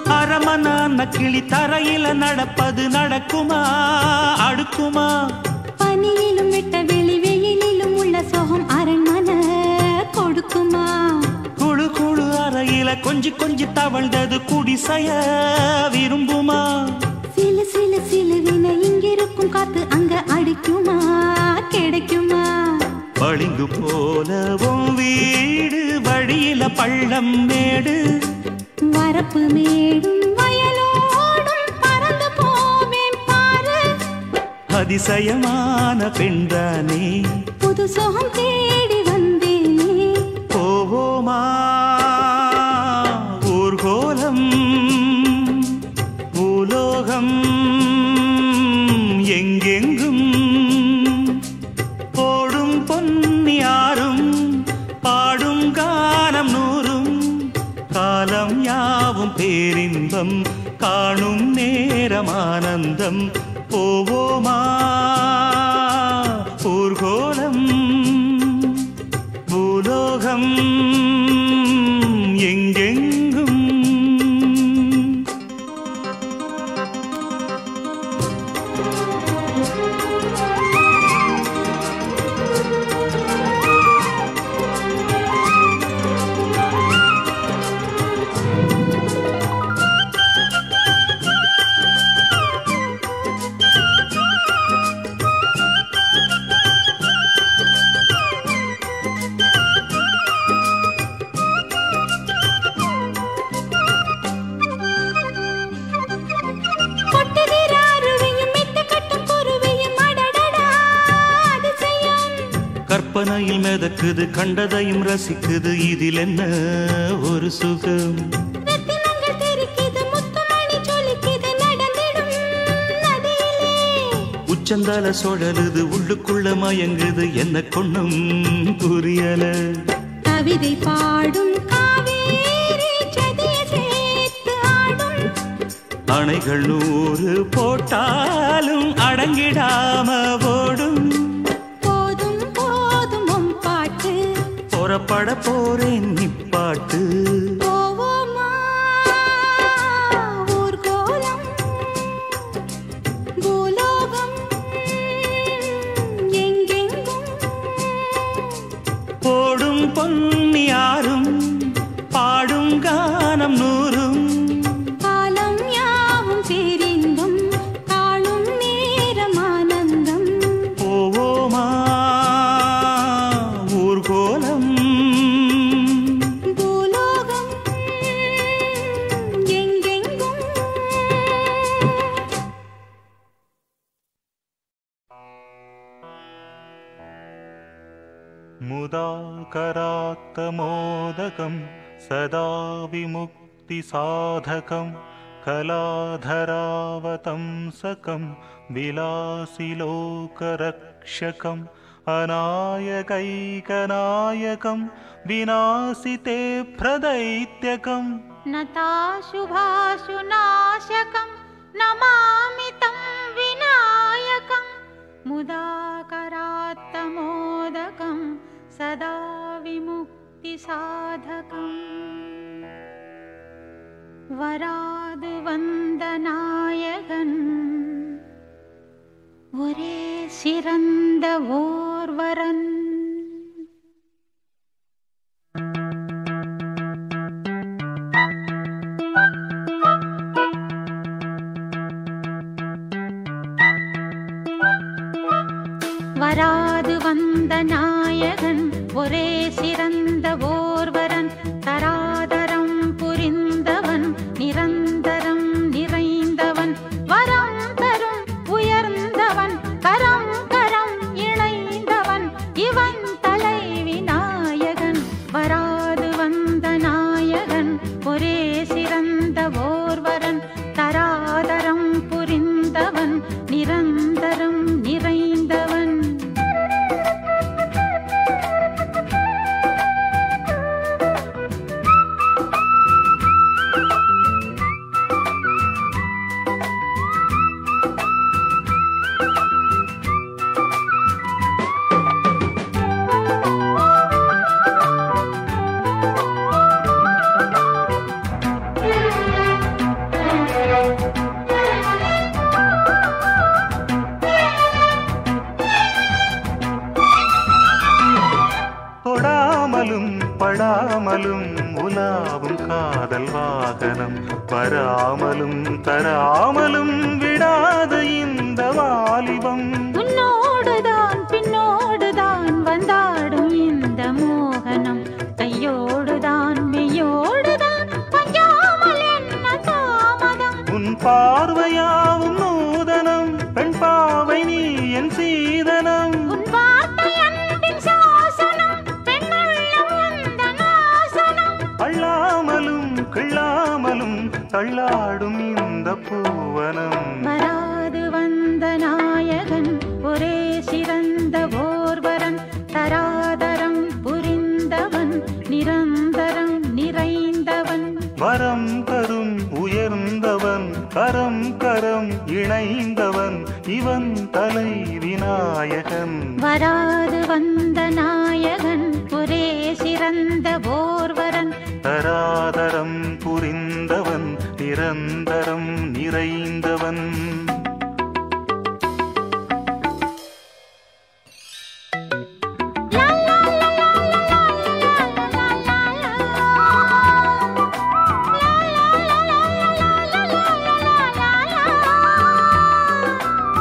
அரமனான கிளி தரையில நடப்பது நடக்குமா அடுக்குமா பனியிலும் வெட்ட வெளி வெயிலிலும் உள்ள சோகம் அரண்மனை கொடுக்குமா குழு குழு அறையில கொஞ்சி கொஞ்சி தவழ்ந்தது குடிசைய விரும்புமா சிலு சிலு சிலுவின இங்கிருக்கும் காத்து அங்க அடிக்குமா கிடைக்குமா பளிங்கு போலவும் வீடு வழியில பள்ளம் மேடு வரப்பு மேடும் வயலோடும் பறந்து போவேன் பாரு அதிசயமான பெண்தானே புது சோகம் தேடி வந்தேனே போவோமா ஊர்கோலம் பூலோகம் எங்கெங்கும் ஓடும் பொன்னியாரும் பாடும் காலம் நூறும் காலம் யாவும் பேரின்பம் காணும் நேரம் ஆனந்தம் போவோமா ஊர்கோலம் பூலோகம் எங்கெங்கும் கொட்டுகிற அருவியும் மெட்டு கட்டும் குருவியும் அடடடா அதிசயம் கற்பனையில் மிதக்குது கண்டதையும் ரசிக்குது இதில் என்ன ஒரு சுகம் ரத்தினங்கள் தெரிக்குது முத்துமணி சொலிக்குது நடந்திடும் நதியிலே உச்சந்தால சுழலுது உள்ளுக்குள்ள மயங்குது என்ன கொண்ணும் புரியல கவிதை பாடும் காவேரி சதிய சேர்த்து ஆடும் அணைகள் நூறு போட்டாலும் அடங்கிடாம ஓடும் போதும் போதும் உன் பாட்டு புறப்பட போறேன் நிப்பாட்டு போவோமா ஊர்கோலம் பூலோகம் எங்கெங்கும் போடும் பொன்னியாரும் பாடும் கானம் நூறும் காலம் யாவும் பேரின்பம் காணும் நேரம் ஆனந்தம் போவோமா ஊர்கோலம் பூலோகம் எங்கெங்கும் मुदा करात्तमोदकं सदा विमुक्तिसाधकं कलाधरावतंसकं विलासिलोकरक्षकम् अनायकैकनायकं विनाशिते प्रदैत्यकम् नताशुभाशुनाशकं नमामि तं विनायकं मुदाकरात्तमोदकं सदा विमुक्तिसाधकम् வராது வந்த நாயகன் ஒரே சிறந்த ஓர்வரன் வராது வந்த நாயகன் ஒரே சிறந்த ஓர்வரன் தராதரம் புரிந்தவன் நிரந்தரம் நிறைந்தவன் வரம் தரும் உயர்ந்தவன் கரம் கரம் இணைந்தவன் இவன் தலைவி நாயகன் வராது வந்த நாயகன் ஒரே சிறந்த ஓர்வரன் தராதரம் புரிந்தவன் நிரந்தரம் நிறைந்தவன் வராமலும் உலாவும் காதல் வாகனம் வராமலும் தராமலும் விடாத இந்த வாலிபம் உன்னோடுதான் பின்னோடுதான் வந்தாடும் இந்த மோகனம் கையோடுதான் மெய்யோடுதான் பஞ்சாமல் என்ன தாமதம் உன் பார்வையாவும் நூதனம் பெண் பாவை நீ என் சீதனம் உன் வார்த்தை அன்பின் சாசனம் பெண்ணுள்ளம் வந்த நாசனம் அள்ளாமலும் கிள்ளாமலும் தள்ளாடும் இந்த பூவனம் வராது வந்த நாயகன் ஒரே சிறந்த ஓர்வரன் தராதரம் புரிந்தவன் நிரந்தரம் நிறைந்தவன் வரம் தரும் உயர்ந்தவன் கரம் கரம் இணைந்தவன் இவன் தலை விநாயகன் வராது வந்த நாயகன் ஒரே சிறந்த ஓர்வரன் தராதரம் புரிந்தவன் நிரந்தரம் நிறைந்தவன் லா, லா, லா, லா, லா, லா, லா, லா, லா, லா. லா, லா, லா, லா, லா, லா, லா, லா, லா, லா.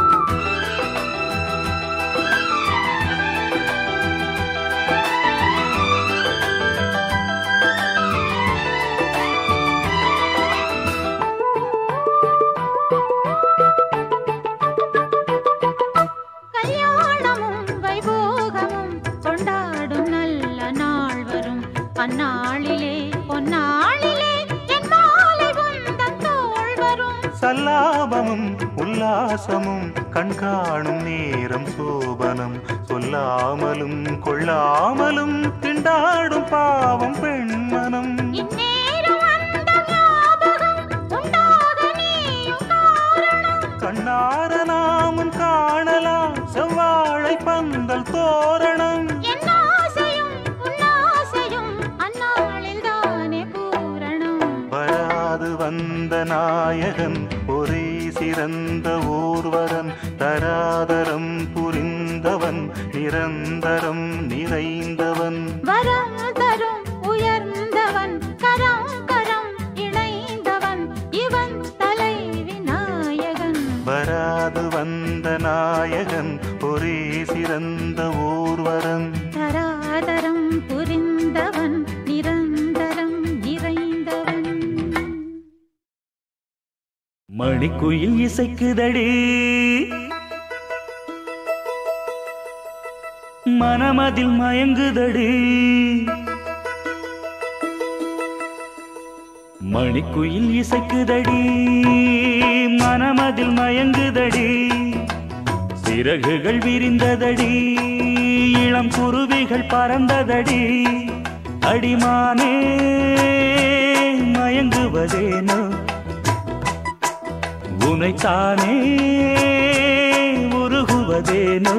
கல்யாணமும் வைபோகமும் கொண்டாடும் நல்ல நாள் வரும் அந்நாளிலே பொன்னாளிலே என் மாலை உந்தன் தோள் வரும் சல்லாபமும் உல்லாசமும் கண்காணும் நேரம் சோபனம் சொல்லாமலும் கொள்ளாமலும் திண்டாடும் பாவம் பெண்மனம் இந்நேரம் அந்த ஞாபகம் உண்டாக நீயும் காரணம் கண்ணார நாமும் காணலாம் செவ்வாழை பந்தல் தோரணம் என் ஆசையும் உன் ஆசையும் அந்நாளில் தானே பூரணம் வராது வந்த நாயகன் ஒரே சிறந்த ஊர்வரன் தராதரம் புரிந்தவன் நிரந்தரம் நிறைந்தவன் வரம் தரும் உயர்ந்தவன் கரம் கரம் இணைந்தவன் இவன் தலை விநாயகன் வராது வந்த நாயகன் ஒரே சிறந்த ஊர்வரன் தராதரம் புரிந்தவன் நிரந்தரம் நிறைந்தவன் மணிக்குயில் இசைக்குதடி மனமதில் மயங்குதடி மணிக்குயில் இசைக்குதடி மனமதில் மயங்குதடி சிறகுகள் விரிந்ததடி இளம் குருவிகள் பறந்ததடி அடிமானே மயங்குவதேனோ உனைத்தானே உருகுவதேனோ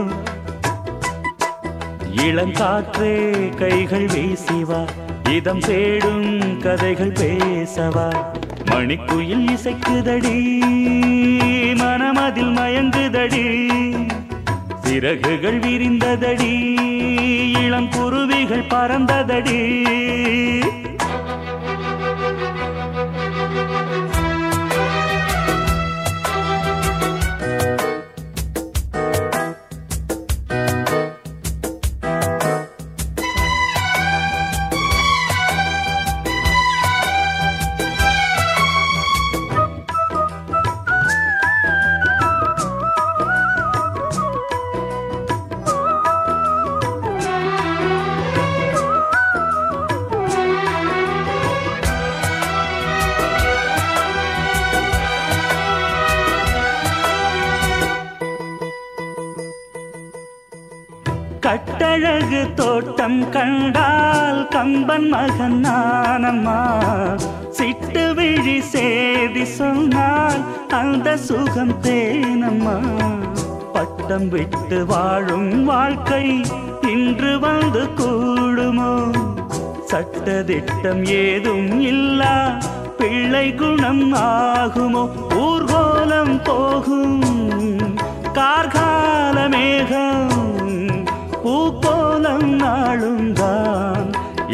இளங்காற்றே கைகள் வீசிவா இதம் தேடும் கதைகள் பேசவா மணிக்குயில் இசைக்குதடி மனமதில் மயங்குதடி சிறகுகள் விரிந்ததடி இளம் குருவிகள் பறந்ததடி கட்டழகு தோட்டம் கண்டால் கம்பன் மகன் நானம்மா சிட்டு விழி சேதி சொன்னால் அந்த சுகம் தேனம்மா பட்டம் விட்டு வாழும் வாழ்க்கை இன்று வந்து கூடுமோ சட்டதிட்டம் ஏதும் இல்லா பிள்ளை குணம் ஆகுமோ ஊர்கோலம் போகும் கார்கால மேகம் பூக்கோலம் நாளும் தான்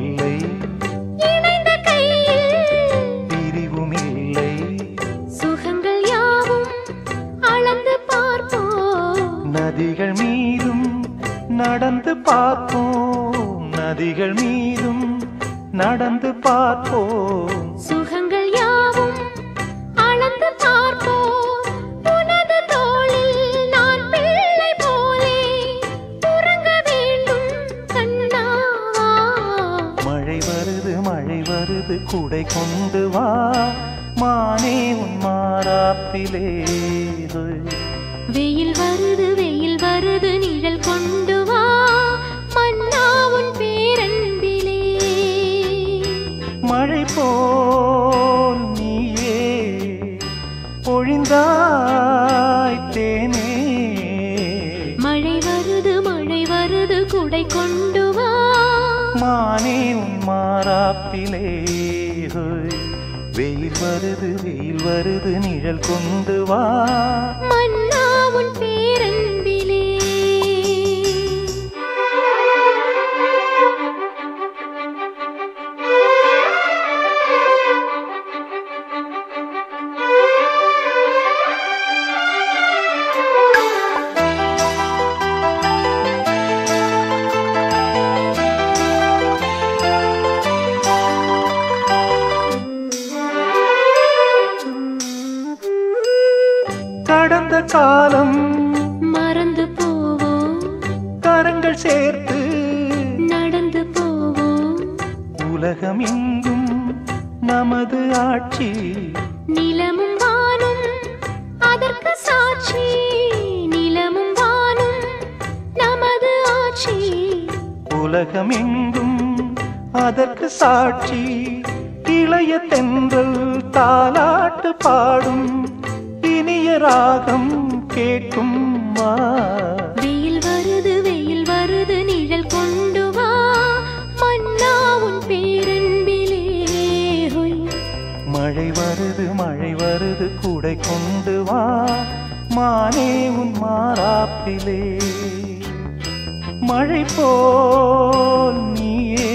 பார்ப்போம் சுகங்கள் யாவும் அளந்து பார்ப்போம் உனது தோளில் நான் பிள்ளை போலே உறங்க வேண்டும் கண்ணாவா மழை வருது மழை வருது குடை கொண்டு வா மானே உன் மாறாப்பிலே வெயில் வருது வெயில் வருது நிழல் கொண்டு வா மன்னா உன் பேரன்பிலே மழை போல் நீயே பொழிந்தாய் தேனே மழை வருது மழை வருது குடை கொண்டு வா மானே உன் மாறாப்பிலே ஹோய். வெயில் வருது வெயில் வருது நிழல் கொண்டு வா மன்னா உன் பேரன்பிலே கடந்த காலம் மறந்து போவோம் கரங்கள் சேர்த்து நடந்து போவோம் உலகம் எங்கும் நமது ஆட்சி நிலமும் வானும் அதற்கு சாட்சி நிலமும் வானும் நமது ஆட்சி உலகம் எங்கும் அதற்கு சாட்சி இளைய தென்றல் தாலாட்டு பாடும் இனிய ராகம் கேட்கும் வா வெயில் வருது வெயில் வருது நிழல் கொண்டு வா மன்னா உன் பேரன்பிலே ஹொய். மழை வருது மழை வருது கூடை கொண்டு வா மானே உன் மாறாப்பிலே மழை போல் நீயே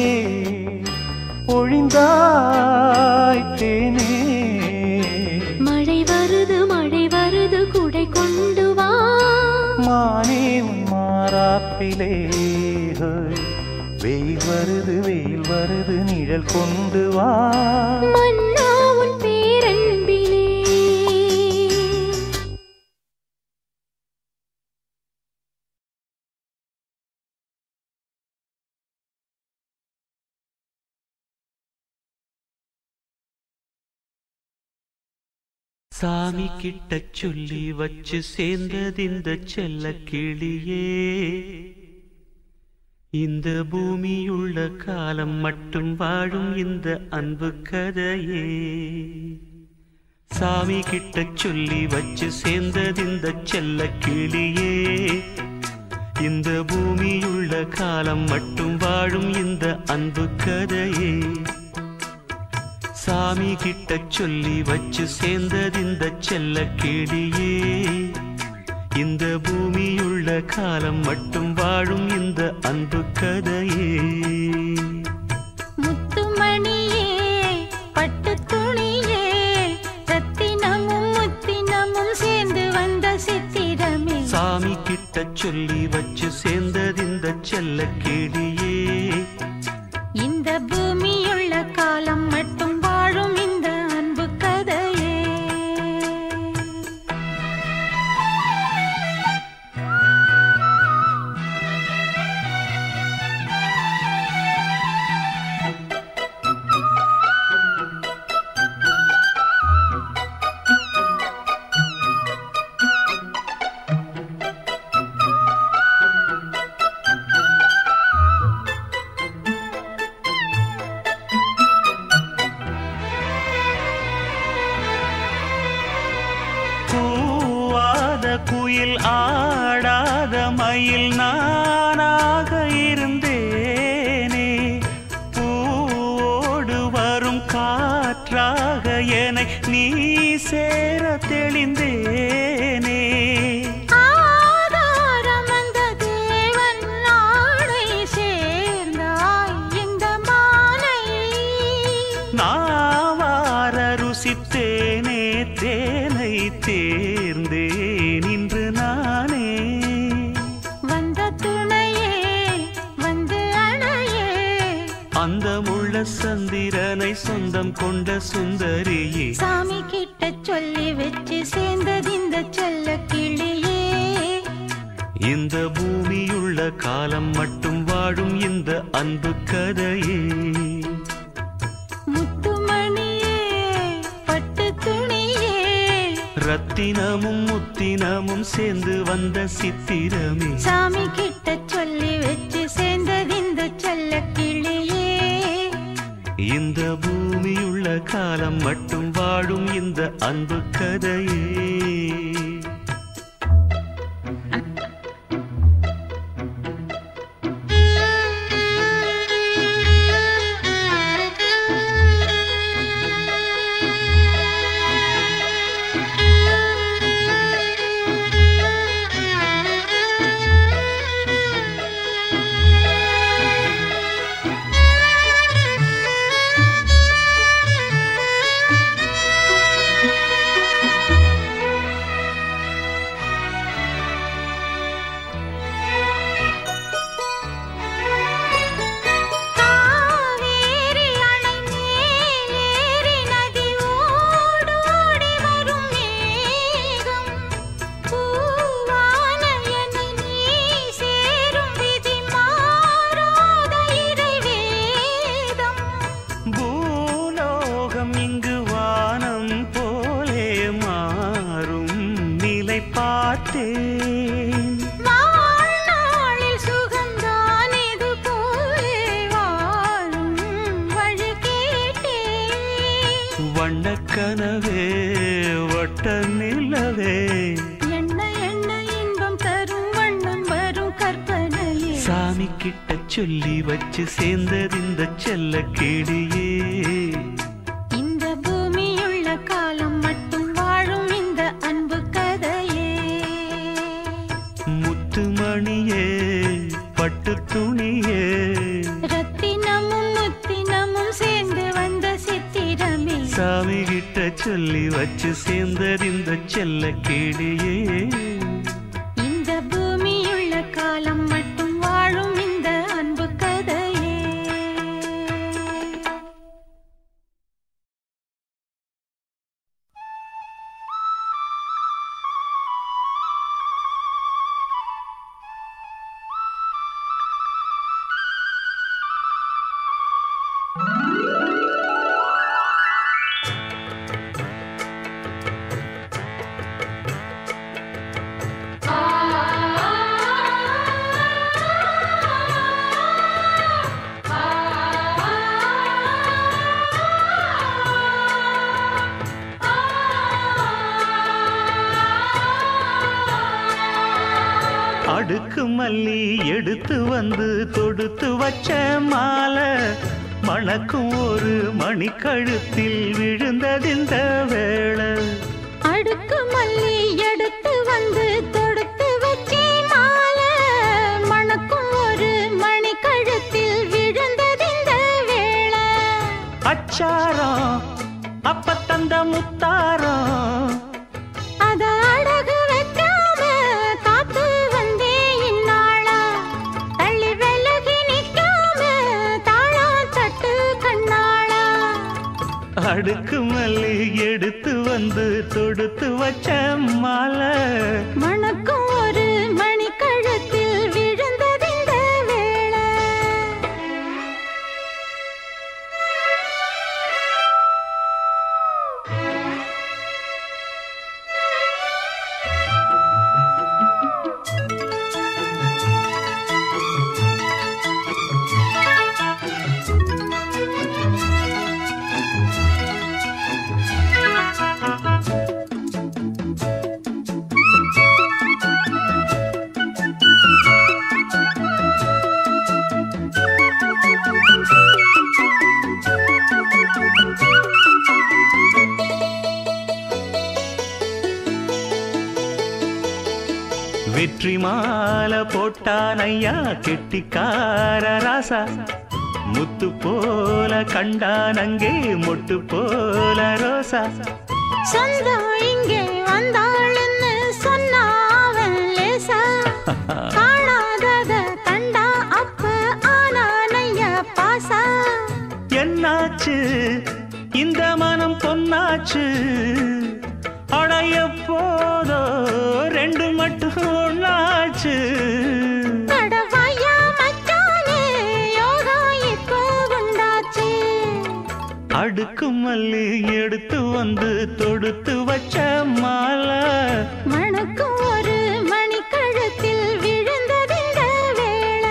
ஒழிந்தாய் தேனே மழை வருது மழை வருது குடை கொண்டு வா மானே உன் மாறாப்பிலே ஹோய். வெயில் வருது வெயில் வருது நிழல் கொண்டு வா மன்னா உன் பேரன்பிலே சாமி கிட்ட சொல்லி வச்சு சேர்ந்தது இந்த செல்ல கிளியே இந்த பூமியுள்ள காலம் மட்டும் வாழும் இந்த அன்பு கதையே சாமி கிட்ட சொல்லி வச்சு சேர்ந்தது இந்த செல்ல கிளியே இந்த பூமியுள்ள காலம் மட்டும் வாழும் இந்த அன்பு கதையே சாமி கிட்ட சொல்லி வச்சு சேர்ந்தது இந்த செல்ல கிளியே இந்த பூமியுள்ள காலம் மட்டும் வாழும் இந்த அன்பு கதையே முத்துமணியே பட்டு துணியே ரத்தினமும் முத்தினமும் சேர்ந்து வந்த சித்திரமே சாமி கிட்ட சொல்லி வச்சு சேர்ந்தது இந்த செல்ல கிளியே இந்த பூமியுள்ள காலம் மட்டும் வாழும் இந்த அன்பு கதையே கூவாத குயில் ஆடாத மயில் நானாக இருந்தேனே பூவோடு வரும் காற்றாக என நீ சேர தெளிந்தேனே ஆதாரம் அந்த தேவன் நாடை சேர்ந்தாய் இந்த மானை நாவார ருசித்தேனே தேனை தேர்ந்தேன் இன்று நானே வந்த துணையே வந்து அணையே அந்த முள்ள சந்திரனை சொந்தம் கொண்ட சுந்தரியே சாமி கிட்ட சொல்லி வச்சு சேர்ந்தது இந்த செல்ல கிளியே இந்த பூமியுள்ள காலம் மட்டும் வாழும் இந்த அன்பு கதையே முத்துமணியே பட்டு துணியே ரத்தினமும் முத்தினமும் சேர்ந்து வந்த சித்திரமே சாமி கிட்ட சொல்லி வச்சு சேர்ந்தது இந்த செல்ல கிளியே இந்த பூமியுள்ள காலம் மட்டும் வாழும் இந்த அன்பு கதையே காவேரி அணை மேலேறி நதி ஓடோடி வரும் மேகம் பூவான என்னை நீ சேரும் விதி மாறாத இறைவேதம் பூலோகம் இங்கு வானம் போலே மாறும் நிலை பார்த்தேன் வாழ்நாளில் சுகந்தான் இது போலே வாழும் வழி கேட்டேன் வண்ணக்கனவே வட்ட நிலவே என்ன என்ன இன்பம் தரும் வண்ணம் வரும் கற்பனையே சாமி கிட்ட சொல்லி வச்சு சேர்ந்தது இந்த செல்ல கிளியே இந்த பூமியுள்ள காலம் மட்டும் வாழும் இந்த அன்பு கதையே முத்துமணியே பட்டு துணியே ரத்தினமும் முத்தினமும் சேர்ந்து வந்த சித்திரமே சாமி கிட்ட சொல்லி வச்சு சேர்ந்தது இந்த செல்ல கிளியே இந்த பூமியுள்ள காலம் மட்டும் வாழும் இந்த அன்பு கதையே அடுக்கு மல்லி எடுத்து வந்து தொடுத்து வச்ச மாலை மணக்கும் ஒரு மணிக்கழுத்தில் விழுந்ததிந்த வேளை அடுக்கு மல்லி எடுத்து வந்து தொடுத்து வச்சே மாலை மணக்கும் ஒரு மணி கழுத்தில் விழுந்ததிந்த வேளை அச்சாரம் அப்ப தந்த முத்தாரம் அத அடகு வைக்காம காத்து வந்தே இந்நாளா தள்ளி விலகி நிற்காம தாளா தட்டு கண்ணாளா அடுக்கு மல்லி எடுத்து வந்து தொடுத்து வச்ச மாலை மணக்கும் ஒரு மணி கழுத்தில் விழுந்ததிந்த வேளை வெற்றி மாலை போட்டான் ஐயா கெட்டிக்கார ராசா முத்து போல கண்டான் அங்கே மொட்டு போல ரோசா சொந்தம் இங்கே வந்தாள்னு சொன்னாவன் லேசா காணாதத கண்டா அப்ப ஆனானைய பாசா என்னாச்சு ஒன்னாச்சு அடைய போதோ ரெண்டு மட்டும் ஒன்னாச்சு கடவாயா மச்சானே யோகா இப்போ உண்டாச்சு அடுக்கு மல்லி எடுத்து வந்து தொடுத்து வச்ச மாலை மணக்கும் ஒரு மணி கழுத்தில் விழுந்ததிந்த வேளை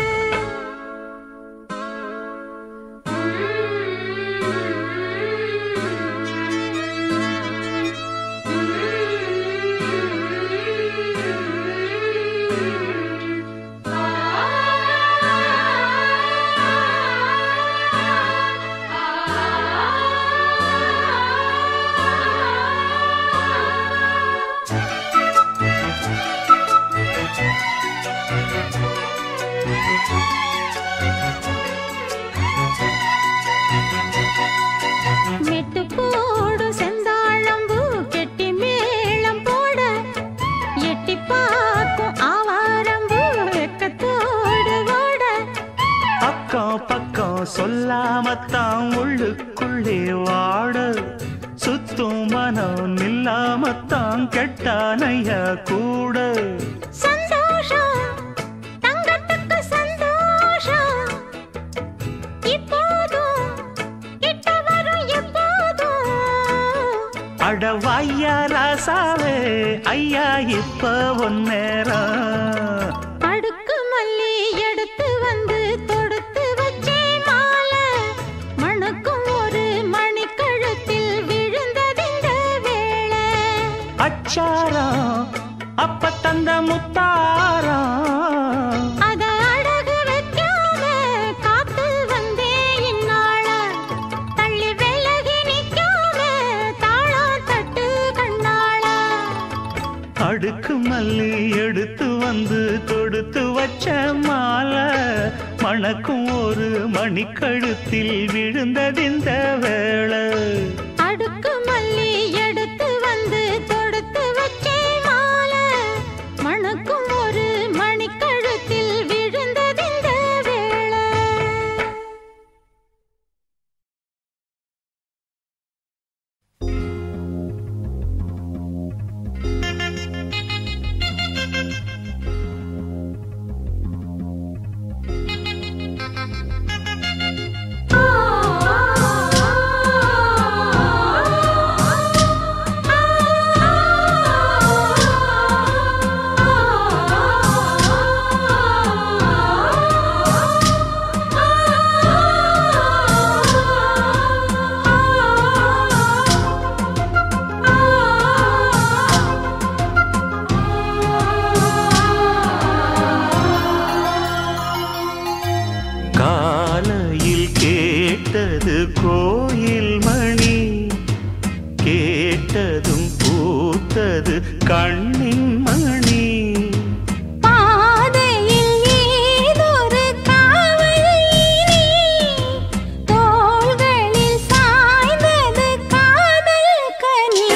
மெட்டு போடு செந்தாழம்பூ கெட்டி மேளம் போட எட்டி பார்க்கும் ஆவாரம்பூ வெக்கத்தோடு ஓட அக்கம் பக்கம் சொல்லாமத்தான் உள்ளுக்குள்ளே வாட சுத்தும் மனம் நில்லாமத்தான் கெட்டானையா கூட சந்தோஷம் தங்கத்துக்கு சந்தோஷம் இப்போதும் கிட்ட வரும் எப்போதும் அடவாய்யா ராசாவே ஐயா இப்ப ஒன்னேரம் அடுக்கு மல்லி எடுத்து வந்து தொடுத்து வச்சே மாலை மணக்கும் ஒரு மணி கழுத்தில் விழுந்ததிந்த வேளை அச்சாரம் அப்ப தந்த முத்தாரம் அத அடகு வைக்காம காத்து வந்தே இந்நாள தள்ளி விலகி நிக்காம தாளம் தட்டு கண்ணாள அடுக்கு மல்லி எடுத்து வந்து தொடுத்து வச்ச மாலை மணக்கும் ஒரு மணிக்கழுத்தில் விழுந்ததிந்த வேளை அடுக்கு மல்லி எடுத்து வந்து தொடுத்து வச்சே மாலை மணக்கும் ஒரு மணி கழுத்தில் விழுந்ததிந்த வேளை காலையில் கேட்டது கோயில் மணி கேட்டதும் பூத்தது கண்ணின் மணி பாதையில் ஏதொரு காவல் நீ தோள்களில் சாய்ந்தது காதல் கனி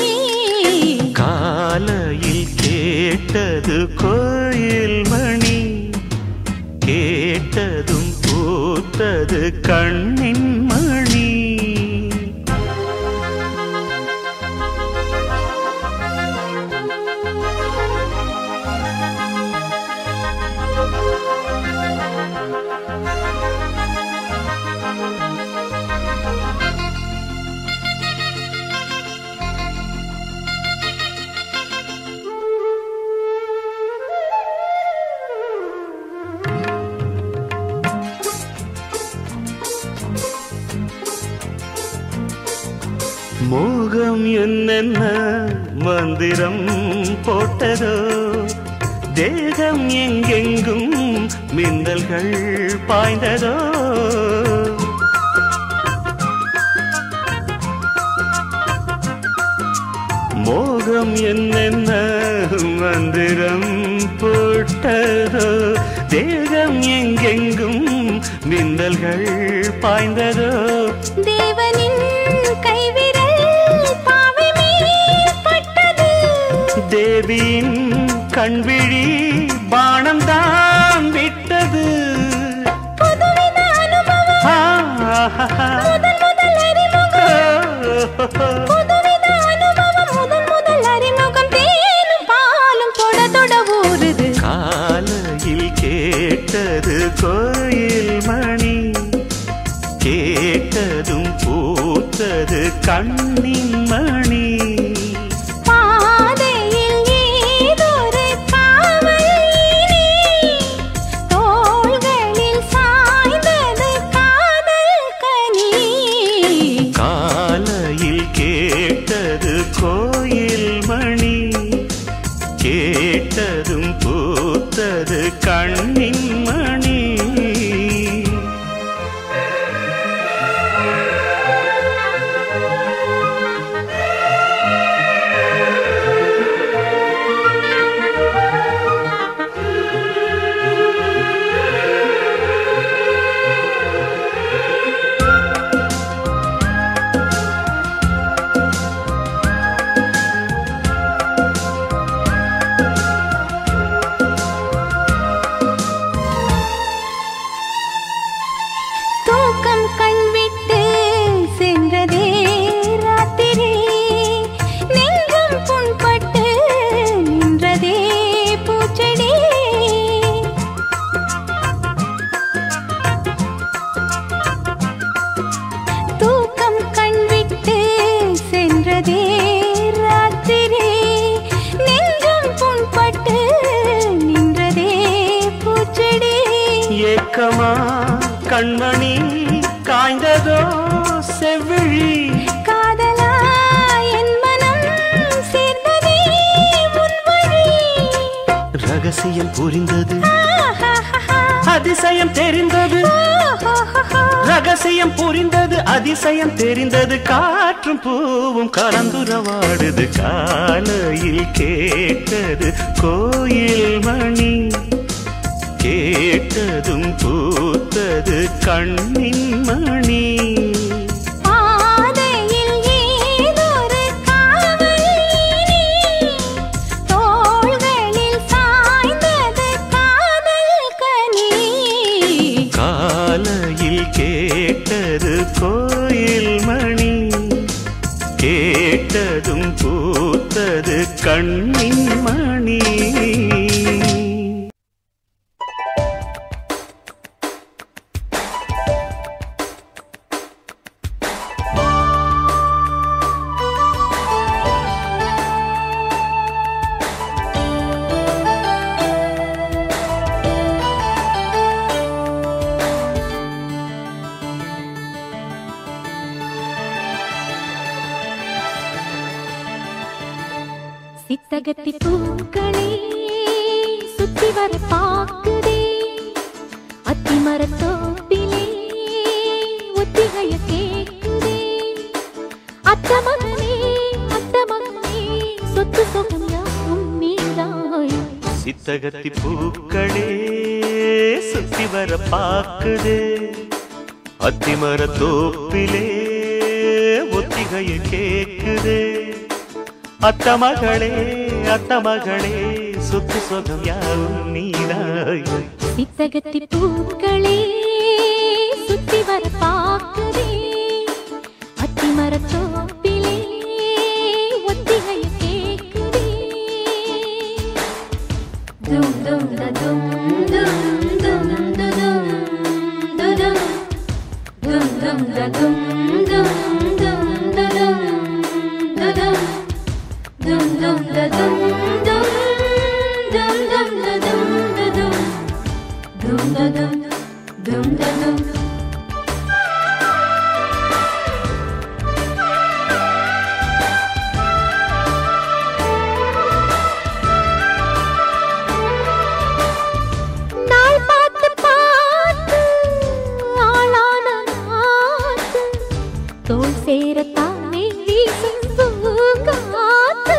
காலையில் கேட்டது கோயில் மணி கேட்டதும் பூத்தது கண்ணின் மணி மோகம் என்னென்ன மந்திரம் போட்டதோ தேகம் எங்கெங்கும் மின்னல்கள் பாய்ந்ததோ மோகம் என்னென்ன மந்திரம் போட்டதோ தேகம் எங்கெங்கும் மின்னல்கள் பாய்ந்ததோ தேவனின் கைவிரல் பாவை மேல் பட்டது தேவியின் கண்விழி பானம் தான் விட்டது புதுவித அனுபவம் ஆஹா. முதல் முதல் அறிமுகம் புது கேட்டது கோயில் மணி கேட்டதும் பூத்தது கண்ணின் மணி தூக்கம் கண் விட்டு சென்றதே ராத்திரி நெஞ்சம் புண்பட்டு நின்றதே பூச்செடி தூக்கம் கண் விட்டு சென்றதே ராத்திரி நெஞ்சம் புண்பட்டு நின்றதே பூச்செடி ஏக்கமா கண்மணி காய்ந்ததோ செவ்விழி காதலா என் மனம் சேர்ந்ததே உன் வழி ரகசியம் புரிந்தது ஆஹாஹாஹா. அதிசயம் தெரிந்தது ஓஹோஹோஹோ. ரகசியம் புரிந்தது அதிசயம் தெரிந்தது காற்றும் பூவும் கலந்துரவாடுது காலையில் கேட்டது கோயில் மணி கேட்டதும் பூத்தது கண்ணின் மணி பாதையில் ஏதொரு காவல் நீ. தோள்களில் சாய்ந்தது காதல் கனி காலையில் கேட்டது கோயில் மணி கேட்டதும் பூத்தது கண்ணின் மணி சித்தகத்தி பூக்களே சுத்தி வர பாக்குதே அத்தி மரத்தோப்பிலே ஒத்திகைய கேக்குதே அத்த மகனே அத்த மகனே சொத்து சொகம் யாவும் நீதாய் சித்தகத்தி பூக்களே சுத்தி வர பாக்குது அத்திமர தோப்பிலே ஒத்திகைய கேக்குது அத்த மகளே அத்த மகளே சொத்து சொகம் யாவும் நீதாய் சித்தகத்தி பூக்களே சுத்தி வர பாக்குதே அத்தி மரத்தோப்பிலே ஒத்திகைய கேக்குதே தும் தும் த தும் தும் தும் து தும் து தும் தும் தும் த தும் தும் தும் து தும் து தும் Dum dum da dum dum dum dum da dum da dum dum da dum dum da dum நாள் பார்த்து பார்த்து ஆளான நாத்து தோல் சேரத்தானே வீசும் பூங்காத்து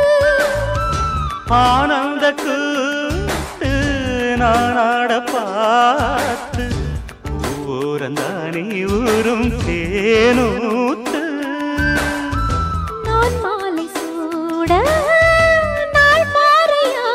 ஆனந்த கூத்து நானாட பார்த்து ஊரந்தானே ஊரும் தேனூத்து நான் மாலை சூட நாள் பாறையா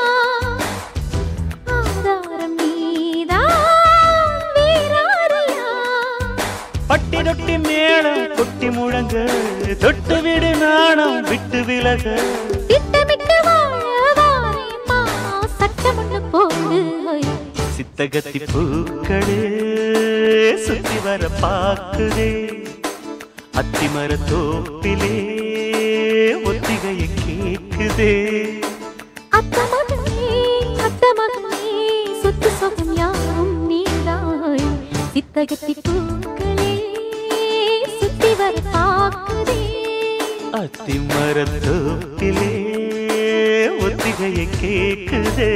ஆதாரம் நீதான் வீராரியா பட்டி தொட்டி மேளம் கொட்டி முழங்க தொட்டு விடு நாணம் விட்டு விலக திட்டமிட்டு வாழவாரே மா சட்டம் ஒண்ணு போடு சித்தகத்தி பூக்களே சுத்தி வர பாக்குதே அத்திமர தோப்பிலே ஒத்திகைய கேக்குதே அத்த மகனே அத்த மகனே சொத்து சொகம் யாரும் நீதாய் சித்தகத்தி பூக்களே சுத்தி வர பாக்குதே அத்திமரத்தோப்பிலே ஒத்திகையை கேக்குதே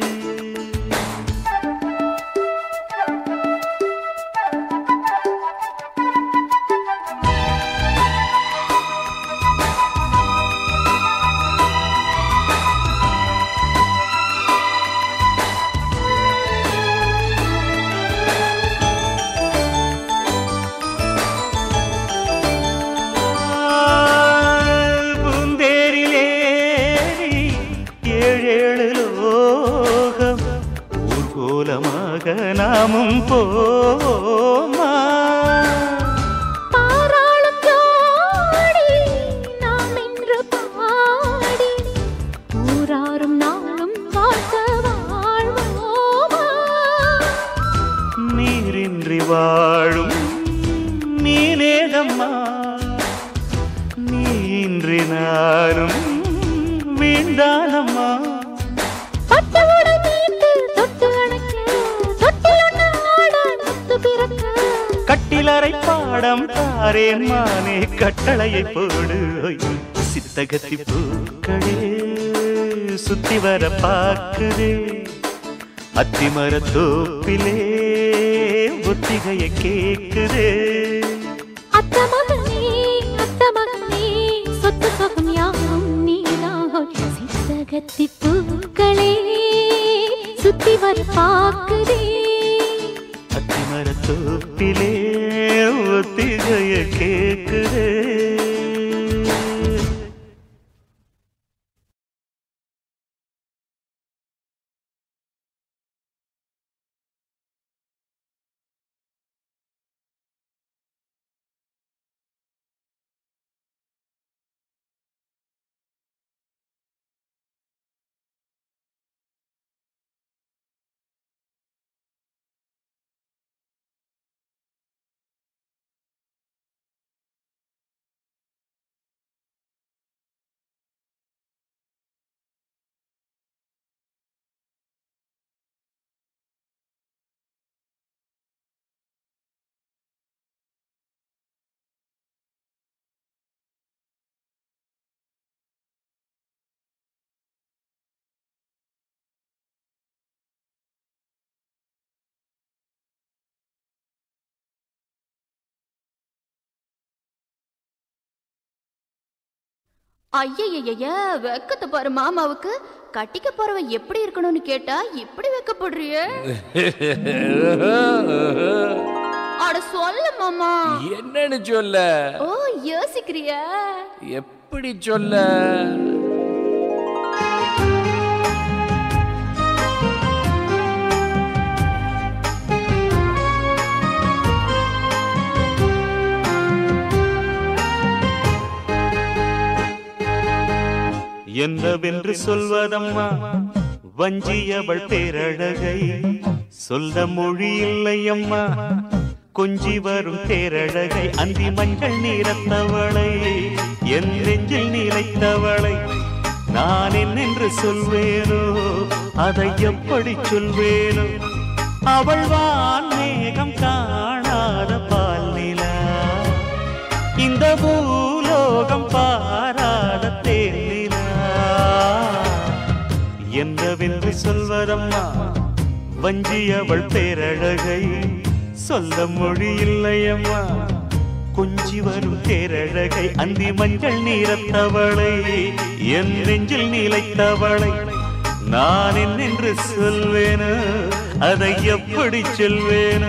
பூந்தேரிலேறி ஏழேழு லோகம் ஊர்கோலமாக நாமும் போமா பாராளும் ஜோடி நாம் இன்று பாடி ஊராரும் நாளும் வாழ்த்த வாழ்வோமா நீரின்றி வாழும் மீனேதம்மா நீன்றி நானும் வீண்டானம்மா பட்டவுடன் மீட்டு தொட்டு அணைக்க தொட்டிலொன்னு ஆட முத்து பிறக்க கட்டிலறை பாடம் தாரேன் மானே கட்டளையை போடு சித்தகத்தி பூக்களே சுத்தி வர பார்க்குதே அத்திமர தோப்பிலே ஒத்திகையை கேக்குதே அத்த மகனே அத்த மகனே சொத்து சொகம் யாவும் நீதான் சித்தகத்தி பூக்களே சுத்தி வர பாக்குதே அத்திமர தோப்பிலே ஒத்திகையை கேக்குதே ஐயய்யய்ய வெக்கத்தை பாரு மாமாவுக்கு கட்டிக்க போறவன் எப்படி இருக்கணும்னு கேட்டா இப்படி வெக்கப்படுறிய அட சொல்ல மாமா என்னன்னு சொல்ல ஓ யோசிக்கிறியா எப்படி சொல்ல என்னவென்று சொல்வதம்மா வஞ்சியவள் பேரழகை சொல்ல மொழி இல்லையம்மா கொஞ்சி வரும் பேரழகை அந்தி மஞ்சள் நீரத்தவளை என் நெஞ்சில் நிலைத்தவளை நான் என்னென்று சொல்வேனோ அதை எப்படி சொல்வேனோ அவள் வான் மேகம் காணாத பால் நிலா இந்த பூலோகம் பாராத தேனிலா என்னவென்று சொல்வதம்மா வஞ்சி அவள் பேரழகை சொல்ல மொழி இல்லையம்மா கொஞ்சி வரும் தேரழகை அந்தி மஞ்சள் நீரத்தவளை என் நெஞ்சில் நிலைத்தவளை நான் என்னென்று சொல்வேனோ அதை எப்படி சொல்வேனோ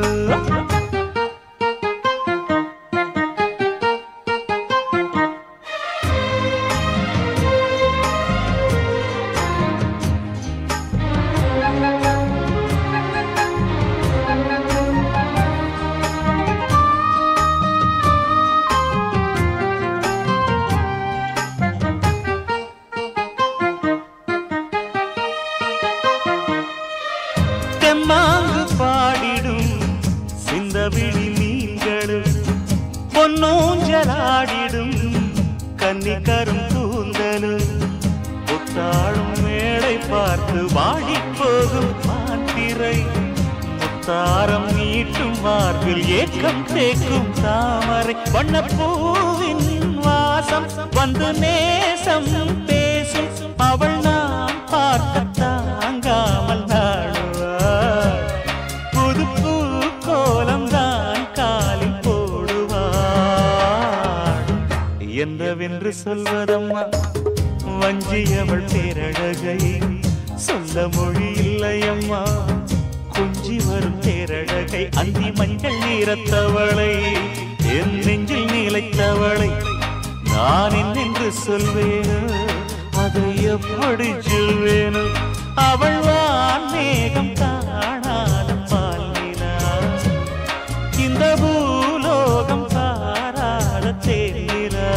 தெம்மாங்கு பாடிடும் சிந்தவிழி மீன்களும் பொன்னூஞ்சலாடிடும் கன்னிக்கரும் கூந்தலும் புத்தாளும் மேடை பார்த்து வாடிப் போகும் மாத்திரை முத்தாரம் நீட்டும் மார்பில் ஏக்கம் தேக்கும் தாமரை வண்ணப்பூவின் வாய் பாசம் வந்து நேசம் பேசும் அவள் நாம் பார்க்க தாங்காமல் நாடுவாள் புது பூ கோலம் தான் காலில் போடுவாள் என்னவென்று சொல்வதம்மா வஞ்சியவள் பேரழகை சொல்ல மொழி இல்லையம்மா கொஞ்சி வரும் தேரழகை அந்தி மஞ்சள் நீரத்தவளை என் நெஞ்சில் நீலைத்தவளை நான் என்னென்று சொல்வேனோ அதை எப்படி சொல்வேனோ அவள் வான் மேகம் காணாத பாலினா இந்த பூலோகம் பாராத தேரா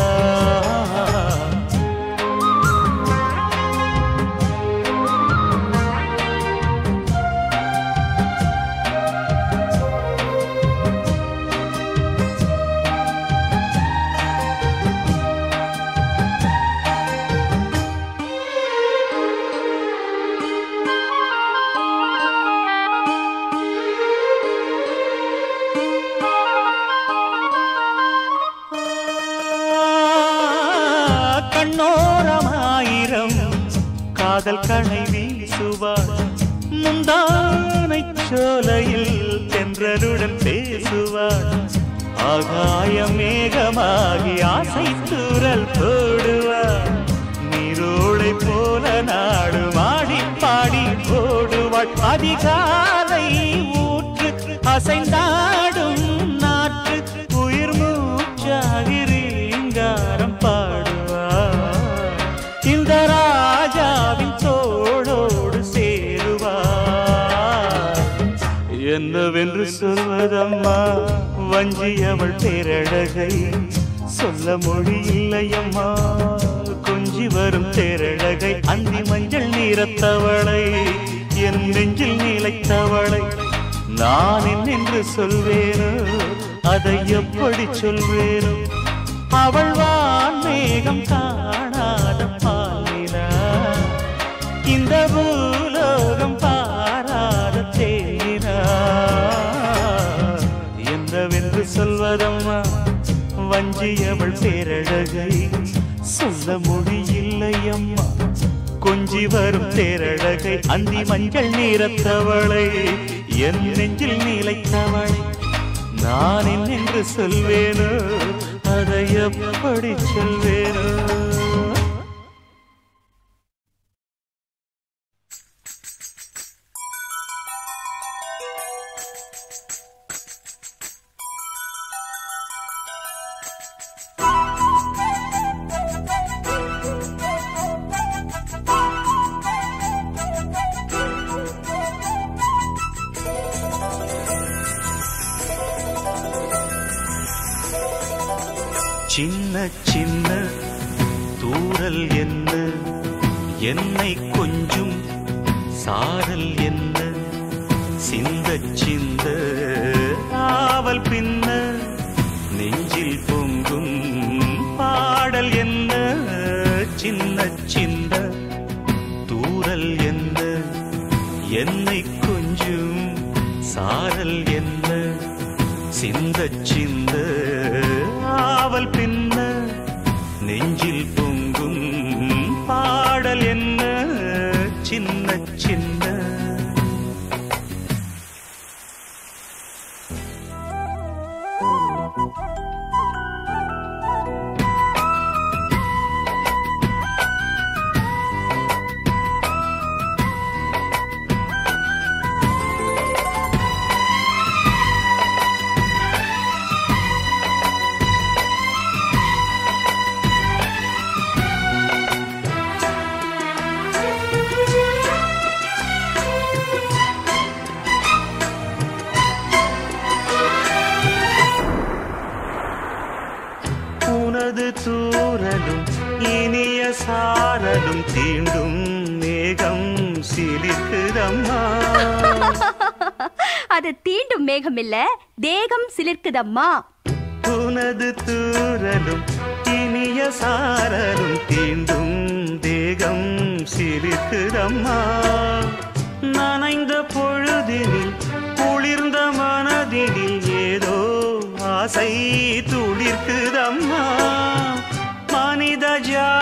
கண்ணோரமாயிரம் காதல் கணை வீசுவாள் முந்தானை சோலையில் தென்றலுடன் பேசுவாள் ஆகாய மேகமாகி ஆசை தூரல் போடுவாள் நீரோடை போல நாடு மாடி பாடி ஓடுவாள் அதிகாலை ஊற்று அசைந்தாடும் நாற்று உயிர் மூச்சாகிறீங்காரம் பாடுவார் இந்த ராஜாவின் தோளோடு சேருவார் என்னவென்று சொல்வதம்மா வஞ்சி அவள் பேரழகை சொல்ல மொழி இல்லையம்மா கொஞ்சி வரும் தேரழகை அந்தி மஞ்சள் நீரத்தவளை என் நெஞ்சில் நீலைத்தவளை நான் என்னென்று சொல்வேனோ அதை எப்படி சொல்வேனோ அவள் வான் மேகம் காணாத பாலினா இந்த பூலோகம் பாராத தேனா என்னவென்று சொல்வதம்மா வஞ்சியவள் பேரழகை சொல்ல முடியில்லையம்மா கொஞ்சி வரும் தேரழகை அந்தி மஞ்சள் நீரத்தவளை என் நெஞ்சில் நீலைத்தவளை நான் என்னென்று சொல்வேனோ அதை எப்படி சொல்வேனோ சின்ன சின்ன தூரல் என்ன என்னை கொஞ்சம் சாரல் என்ன சிந்த சிந்த ஆவல் பின்ன நெஞ்சில் பொங்கும் பாடல் என்ன சின்ன சின்ன தூரல் என்ன என்னை கொஞ்சம் சாரல் என்ன சிந்த சிந்த ஆவல் பின்ன நெஞ்சில் பொங்கும் பாடல் என்ன சின்ன சின்ன உனது தூரலும் இனிய சாரலும் தீண்டும் மேகம் சிலிக்குதம்மா அது தீண்டும் மேகம் இல்ல தேகம் சிலிர்க்குதம்மா உனது தூரலும் இனிய சாரலும் தீண்டும் தேகம் சிலிக்குதம்மா நனைந்த பொழுதினில் குளிர்ந்த மனதினில் ஏதோ ஆசை துளிர்க்குதம்மா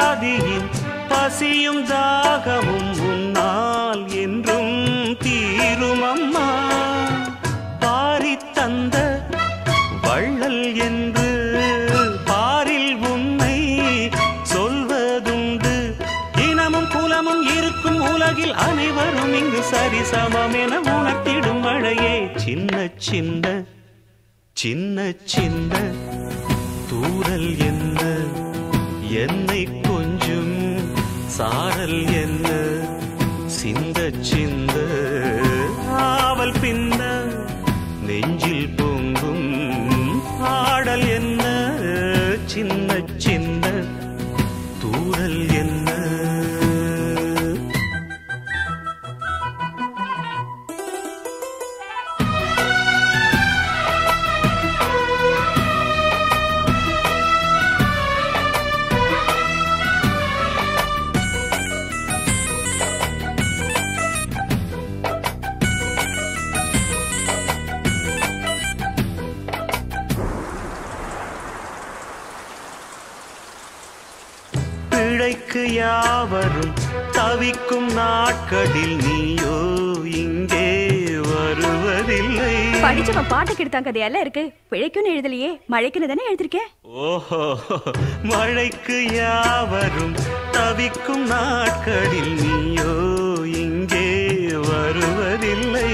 பாதியின் பசியும் தாகமும் உன்னால் என்றும் தீரும் அம்மா பாரி தந்த வள்ளல் என்று பாரில் உன்னை சொல்வதுண்டு இனமும் குலமும் இருக்கும் உலகில் அனைவரும் இங்கு சரிசமம் என உணர்த்திடும் மழையே சின்ன சின்ன சின்ன சின்ன தூரல் என்ன என்னை கொஞ்சம் சாரல் என்ன சிந்த சிந்த ஆவல் பின்ன நெஞ்சில் பொங்கும் ஆடல் என்ன சின்ன சின்ன தூரல் என்ன பிழைக்கு யாவரும் தவிக்கும் நாட்களில் நீயோ இங்கே வருவதில்லை படிச்சவன் பாட்டு கெடுத்தான் கதையெல்லாம் இருக்கு பிழைக்குன்னு எழுதலையே மழைக்குன்னு தானே எழுதிருக்கேன் ஓஹோ மழைக்கு யாவரும் தவிக்கும் நாட்களில் நீயோ இங்கே வருவதில்லை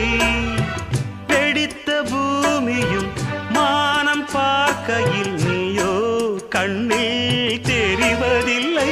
வெடித்த பூமியும் மானம் பார்க்கையில் நீயோ கண்ணில் தெரிவதில்லை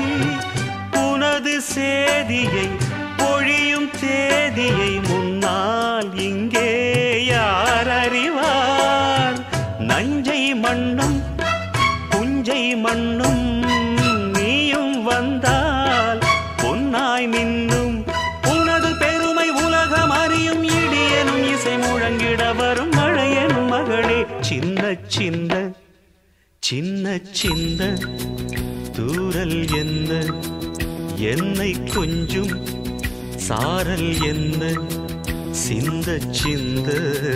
உனது சேதியை பொழியும் தேதியை முன்னால் இங்கே யார் அறிவார் நஞ்சை மண்ணும் புஞ்சை மண்ணும் நீயும் வந்தால் பொன்னாய் மின்னும் உனது பெருமை உலகம் அறியும் இடியனும் இசை முழங்கிட வரும் மழையனும் மகளே சின்ன சின்ன சின்ன சின்ன தூரல் என்ன என்னை கொஞ்சம் சாரல் என்ன சிந்த சிந்த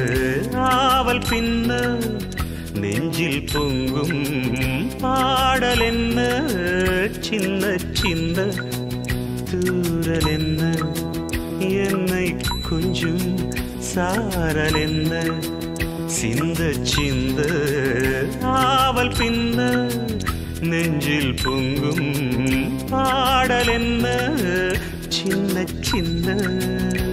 ஆவல் பின்ன நெஞ்சில் பொங்கும் பாடல் என்ன சின்ன சின்ன தூரல் என்ன என்னை கொஞ்சம் சாரல் என்ன சிந்த சிந்த ஆவல் பின்ன நெஞ்சில் பொங்கும் பாடல் என்ன சின்ன சின்ன